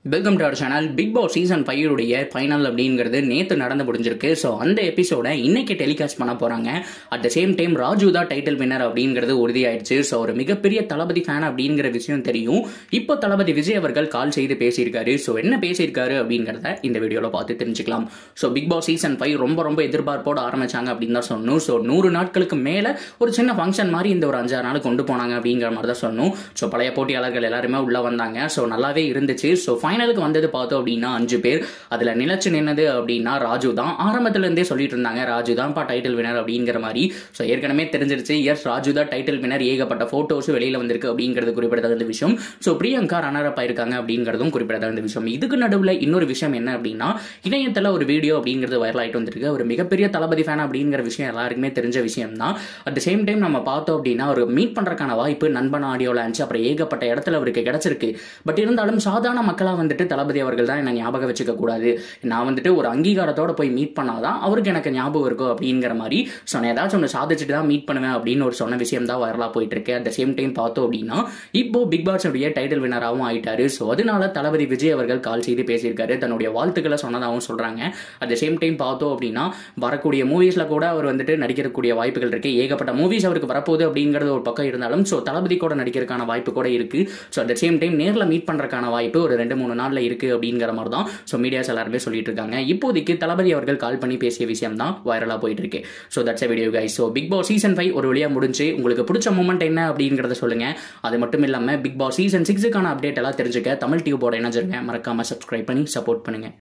welcome to our channel Bigg Boss season five final அப்படிங்கிறது நேற்று நடந்து முடிஞ்சிருக்கு ஸோ அந்த எபிசோட இன்னைக்கு டெலிகாஸ்ட் பண்ண போறாங்க at the same time Raju தான் டைட்டில் வின்னர் அப்படிங்கிறது உறுதியாயிடுச்சு ஸோ ஒரு மிகப்பெரிய தளபதி ஃபேன் அப்படிங்கிற விஷயம் தெரியும் இப்போ தளபதி விஜய் அவர்கள் கால் செய்து பேசியிருக்காரு ஸோ என்ன பேசியிருக்காரு அப்படிங்கிறத இந்த வீடியோவில் பார்த்து தெரிஞ்சுக்கலாம் so Bigg Boss season five ரொம்ப ரொம்ப எதிர்பார்ப்போடு ஆரம்பிச்சாங்க அப்படின்னு தான் சொன்னோம் ஸோ நூறு நாட்களுக்கு மேலே ஒரு சின்ன ஃபங்க்ஷன் மாதிரி இந்த ஒரு அஞ்சாறு நாள் கொண்டு போனாங்க அப்படிங்கிற மாதிரி தான் சொன்னோம் ஸோ பழைய போட்டியாளர்கள் எல்லாருமே உள்ள வந்தாங்க ஸோ நல்லாவே இருந்துச்சு ஸோ ஃபைனலுக்கு வந்தது பார்த்தோம் அப்படின்னா அஞ்சு பேர் அதில் நிலச்சு நின்னது அப்படின்னா ராஜு தான் ஆரம்பத்துல இருந்தே சொல்லிட்டு இருந்தாங்க ராஜு தான்ப்பா டைட்டில் வினர் அப்படிங்கிற மாதிரி ஸோ ஏற்கனவே தெரிஞ்சிருச்சு எஸ் ராஜு தான் டைட்டில் வினர் ஏகப்பட்ட ஃபோட்டோஸ் வெளியில் வந்திருக்கு அப்படிங்கிறது குறிப்பிடத்தகுந்த விஷயம் ஸோ பிரியங்கா ரன்னரப் ஆயிருக்காங்க அப்படிங்கிறதும் குறிப்பிடத்தகுந்த விஷயம் இதுக்கு நடுவில் இன்னொரு விஷயம் என்ன அப்படின்னா இணையத்தில் ஒரு வீடியோ அப்படிங்கிறது வைரல் ஆகிட்டு வந்திருக்கு ஒரு மிகப்பெரிய தளபதி ஃபேன் அப்படிங்கிற விஷயம் எல்லாருக்குமே தெரிஞ்ச விஷயம் தான் அட் த சேம் டைம் நம்ம பார்த்தோம் அப்படின்னா ஒரு மீட் பண்ணுறதுக்கான வாய்ப்பு நண்பன் ஆடியோ லான்ச் அப்புறம் ஏகப்பட்ட இடத்துல அவருக்கு கிடைச்சிருக்கு பட் இருந்தாலும் சாதாரண மக்களாக வந்துட்டு தளபதி அவர்கள் தான் என்ன ஞாபகம் வச்சுக்க கூடாது நான் வந்துட்டு ஒரு அங்கீகாரத்தோட போய் மீட் பண்ணாதான் அவருக்கு எனக்கு ஞாபகம் இருக்கும் அப்படிங்கிற மாதிரி ஸோ நான் ஏதாச்சும் ஒன்று சாதிச்சுட்டு தான் மீட் பண்ணுவேன் அப்படின்னு ஒரு சொன்ன விஷயம் தான் வைரலாக போயிட்டு இருக்கு அட் த சேம் டைம் பார்த்தோம் அப்படின்னா இப்போ பிக் பாஸ் உடைய டைட்டில் வினராகவும் ஆயிட்டாரு ஸோ அதனால தளபதி விஜய் அவர்கள் கால் செய்து பேசியிருக்காரு தன்னுடைய வாழ்த்துக்களை சொன்னதாகவும் சொல்றாங்க அட் த சேம் டைம் பார்த்தோம் அப்படின்னா வரக்கூடிய மூவிஸ்ல கூட அவர் வந்துட்டு நடிக்கக்கூடிய வாய்ப்புகள் இருக்கு ஏகப்பட்ட மூவிஸ் அவருக்கு வரப்போகுது அப்படிங்கிறது ஒரு பக்கம் இருந்தாலும் ஸோ தளபதி கூட நடிக்கிறதுக்கான வாய்ப்பு கூட இருக்கு so at the same time நேரில் மீட் பண்றதுக்கான வாய்ப்பு ஒரு ரெண்டு மூணு நாளில் இருக்கு அப்படிங்கிற மாதிரி தான் ஸோ மீடியாஸ் எல்லாருமே சொல்லிட்டு இருக்காங்க இப்போதைக்கு தளபதி அவர்கள் கால் பண்ணி பேசிய விஷயம் தான் வைரலாக போயிட்டு இருக்கு so that's a video guys so Bigg Boss season five ஒரு வழியாக முடிஞ்சு உங்களுக்கு பிடிச்ச மூமெண்ட் என்ன அப்படிங்கிறத சொல்லுங்க அது மட்டும் இல்லாமல் பிக் பாஸ் சீசன் சிக்ஸுக்கான அப்டேட் எல்லாம் தெரிஞ்சுக்க தமிழ் டியூபோட இணைஞ்சிருங்க மறக்காம சப்ஸ்கிரைப் பண்ணி சப்போர்ட் பண்ணுங்க